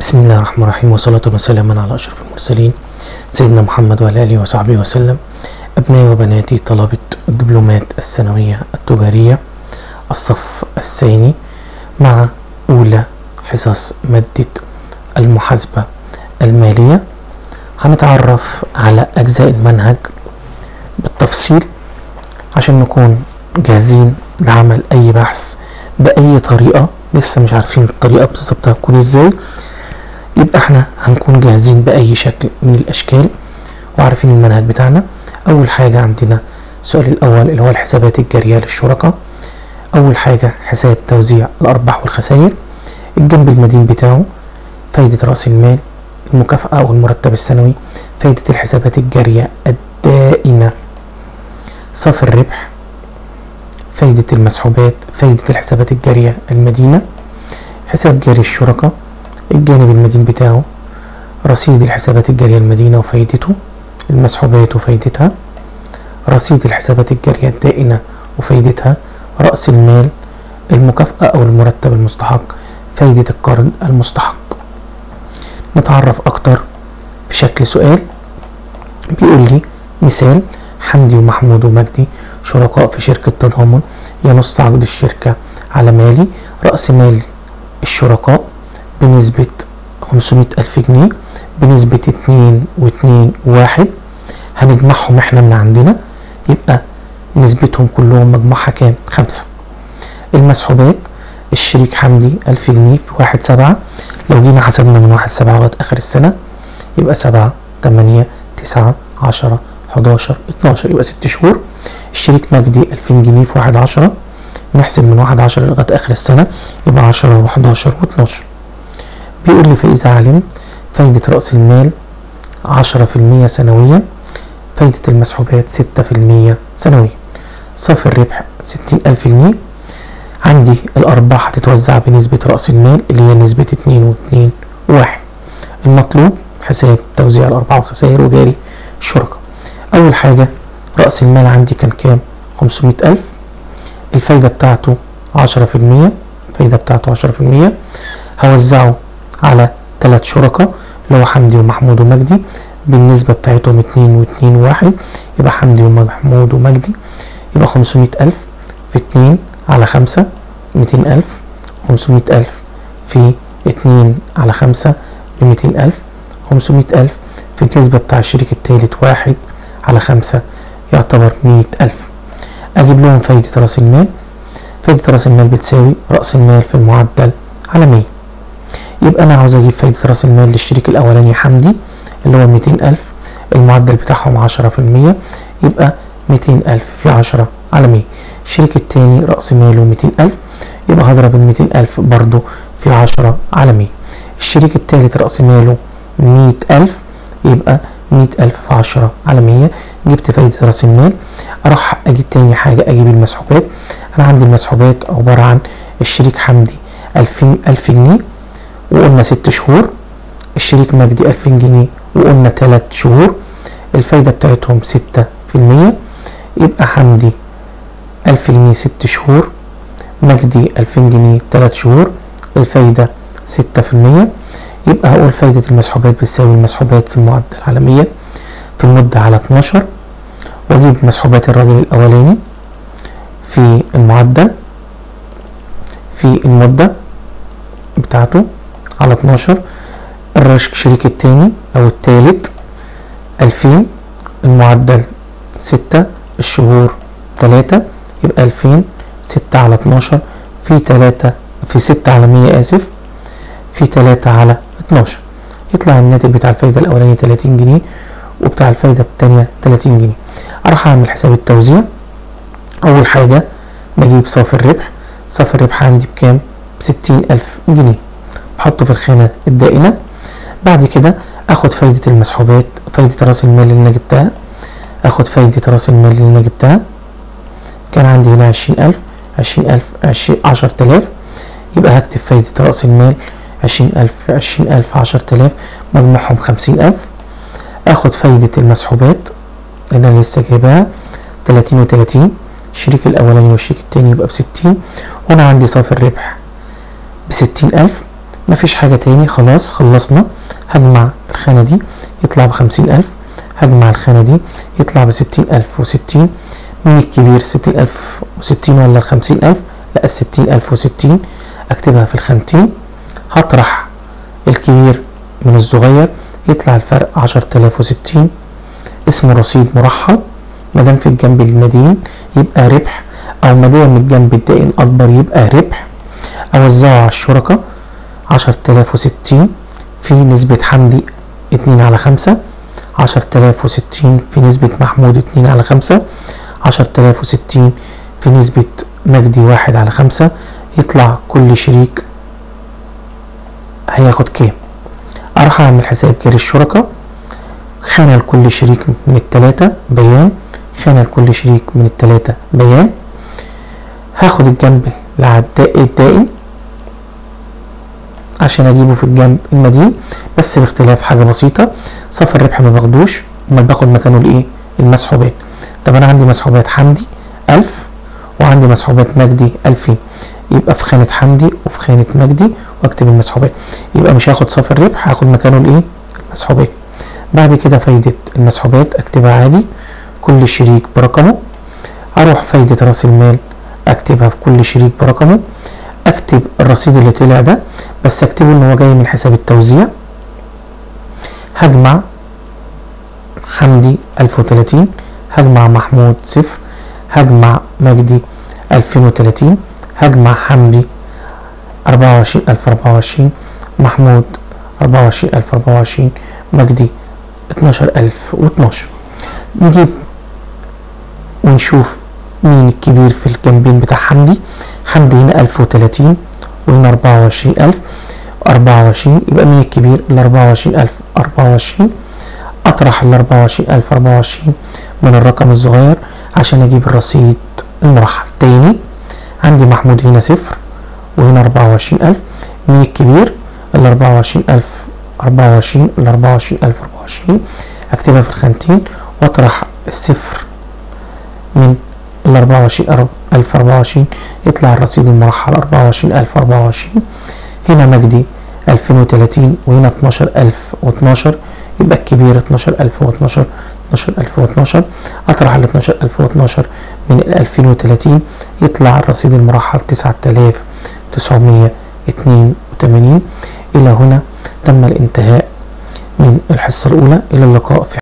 بسم الله الرحمن الرحيم وصلاة وسلاما على أشرف المرسلين سيدنا محمد وعلى آله وصحبه وسلم أبنائي وبناتي طلبة الدبلومات الثانوية التجارية الصف الثاني مع أولى حصص مادة المحاسبة المالية هنتعرف على أجزاء المنهج بالتفصيل عشان نكون جاهزين لعمل أي بحث بأي طريقة لسه مش عارفين الطريقة بالظبط هتكون ازاي يبقى احنا هنكون جاهزين بأي شكل من الأشكال وعارفين المنهج بتاعنا أول حاجة عندنا السؤال الأول اللي هو الحسابات الجارية للشركاء أول حاجة حساب توزيع الأرباح والخسائر الجنب المدين بتاعه فايدة رأس المال المكافأة أو المرتب السنوي فايدة الحسابات الجارية الدائمة صافي الربح فايدة المسحوبات فايدة الحسابات الجارية المدينة حساب جاري الشركاء الجانب المدين بتاعه رصيد الحسابات الجارية المدينة وفايدته المسحوبات وفايدتها رصيد الحسابات الجارية الدائنة وفايدتها رأس المال المكافأة أو المرتب المستحق فايدة القرض المستحق نتعرف أكتر في شكل سؤال بيقول لي مثال حمدي ومحمود ومجدي شركاء في شركة تضامن ينص عقد الشركة على مالي رأس مال الشركاء بنسبة 500 ألف جنيه بنسبة اتنين واتنين وواحد هنجمعهم احنا من عندنا يبقى نسبتهم كلهم مجموعها كام؟ خمسة المسحوبات الشريك حمدي ألف جنيه في واحد سبعة لو جينا حسبنا من واحد سبعة لغاية آخر السنة يبقى سبعة تمانية تسعة عشرة حداشر اتناشر يبقى ست شهور الشريك مجدي ألفين جنيه في واحد عشرة نحسب من واحد عشرة لغاية آخر السنة يبقى عشرة وحداشر واتناشر بيقول لي فإذا علمت فايدة رأس المال عشرة في المية سنويا فايدة المسحوبات ستة في المية سنويا صافي الربح ستين ألف جنيه عندي الأرباح هتتوزع بنسبة رأس المال اللي هي نسبة اتنين واتنين وواحد المطلوب حساب توزيع الأرباح والخسائر وجاري الشركة أول حاجة رأس المال عندي كان كام؟ خمسمية ألف الفايدة بتاعته عشرة في المية الفايدة بتاعته عشرة في المية هوزعه على تلات شركاء اللي هو حمدي ومحمود ومجدي بالنسبة بتاعتهم اتنين واتنين وواحد يبقى حمدي ومحمود ومجدي يبقى خمسمية ألف في اتنين على خمسة ميتين ألف خمسمية ألف في اتنين على خمسة بميتين ألف خمسمية ألف في النسبة بتاع الشريك التالت واحد على خمسة يعتبر مية ألف أجيب لهم فايدة رأس المال فايدة رأس المال بتساوي رأس المال في المعدل على مية يبقى أنا عاوز أجيب فايدة رأس المال للشريك الأولاني حمدي اللي هو ميتين ألف المعدل بتاعهم عشرة في المية يبقى ميتين ألف في عشرة على مية الشريك التاني رأس ماله ميتين ألف يبقى هضرب الميتين ألف برضو في عشرة على مية الشريك التالت رأس ماله مية ألف يبقى مية ألف في عشرة على مية جبت فايدة رأس المال أروح أجيب تاني حاجة أجيب المسحوبات أنا عندي المسحوبات عبارة عن الشريك حمدي ألفين ألف جنيه وقلنا ست شهور الشريك مجدي ألفين جنيه وقلنا تلات شهور الفايدة بتاعتهم ستة في المية يبقى حمدي ألف جنيه ست شهور مجدي ألفين جنيه تلات شهور الفايدة ستة في المية يبقى هقول فايدة المسحوبات بتساوي المسحوبات في المعدل على مية في المدة على اتناشر وأجيب مسحوبات الراجل الأولاني في المعدل في المدة بتاعته على اتناشر الشريك التاني أو التالت ألفين المعدل ستة الشهور تلاتة يبقى ألفين ستة على اتناشر في تلاتة في ستة على مية آسف في تلاتة على اتناشر يطلع الناتج بتاع الفايدة الأولانية تلاتين جنيه وبتاع الفايدة التانية تلاتين جنيه أروح أعمل حساب التوزيع أول حاجة بجيب صافي الربح صافي الربح عندي بكام؟ بستين ألف جنيه بحطه في الخانة الدائنة بعد كده اخد فايدة المسحوبات فايدة راس المال اللي انا جبتها اخد فايدة راس المال اللي انا جبتها كان عندي هنا عشرين الف عشرين الف عشرين عشر تلاف يبقى هكتب فايدة راس المال عشرين الف عشرين الف عشر تلاف مجموعهم خمسين الف اخد فايدة المسحوبات اللي انا لسه جايباها تلاتين وتلاتين الشريك الاولاني والشريك التاني يبقى بستين وانا عندي صافي الربح بستين الف مفيش حاجة تاني خلاص خلصنا هجمع الخانة دي يطلع بخمسين ألف هجمع الخانة دي يطلع بستين ألف وستين مين الكبير ستين ألف وستين ولا الخمسين ألف لا الستين ألف وستين أكتبها في الخانتين هطرح الكبير من الصغير يطلع الفرق عشرة آلاف وستين اسمه رصيد مرحب مادام في الجنب المدين يبقى ربح أو مادام من الجنب الدائن أكبر يبقى ربح أوزعه على الشركاء عشرة آلاف وستين في نسبة حمدي اتنين على خمسة عشرة آلاف وستين في نسبة محمود اتنين على خمسة عشرة آلاف وستين في نسبة مجدي واحد على خمسة يطلع كل شريك هياخد كام أروح أعمل حساب جاري الشركاء خانة لكل شريك من التلاتة بيان خانة لكل شريك من التلاتة بيان هاخد الجنب العداء الدائم عشان اجيبه في الجنب المدين بس باختلاف حاجة بسيطة صف الربح ما باخدوش امال باخد مكانه الايه المسحوبات طب انا عندي مسحوبات حمدي ألف وعندي مسحوبات مجدي ألفين يبقى في خانة حمدي وفي خانة مجدي واكتب المسحوبات يبقى مش هاخد صافي الربح هاخد مكانه الايه المسحوبات بعد كده فايدة المسحوبات اكتبها عادي كل شريك برقمه اروح فايدة راس المال اكتبها في كل شريك برقمه اكتب الرصيد اللي طلع ده بس اكتبه ان هو جاي من حساب التوزيع هجمع حمدي ألف وتلاتين هجمع محمود صفر هجمع مجدي ألفين وتلاتين هجمع حمدي أربعة وعشرين ألف أربعة وعشرين محمود أربعة وعشرين ألف أربعة وعشرين مجدي اتناشر ألف واتناشر نجيب ونشوف مين الكبير في الجنبين بتاع حمدي حمدي هنا ألف وتلاتين وهنا أربعة وعشرين ألف أربعة وعشرين يبقى مين الكبير الأربعة وعشرين ألف أربعة وعشرين أطرح الأربعة وعشرين ألف أربعة وعشرين من الرقم الصغير عشان أجيب الرصيد المرحل تاني عندي محمود هنا صفر وهنا أربعة وعشرين ألف مين الكبير الأربعة وعشرين ألف أربعة وعشرين الأربعة وعشرين ألف أربعة وعشرين أكتبها في الخانتين وأطرح الصفر من الأربعة وعشرين ألف أربعة وعشرين يطلع الرصيد المرحل أربعة وعشرين ألف أربعة وعشرين هنا مجدي ألفين وتلاتين وهنا اتناشر ألف واتناشر يبقى الكبير اتناشر ألف واتناشر اتناشر ألف واتناشر أطرح ال اتناشر ألف واتناشر من الألفين وتلاتين يطلع الرصيد المرحل تسعة آلاف تسعمية اتنين وتمانين إلى هنا تم الانتهاء من الحصة الأولى إلى اللقاء في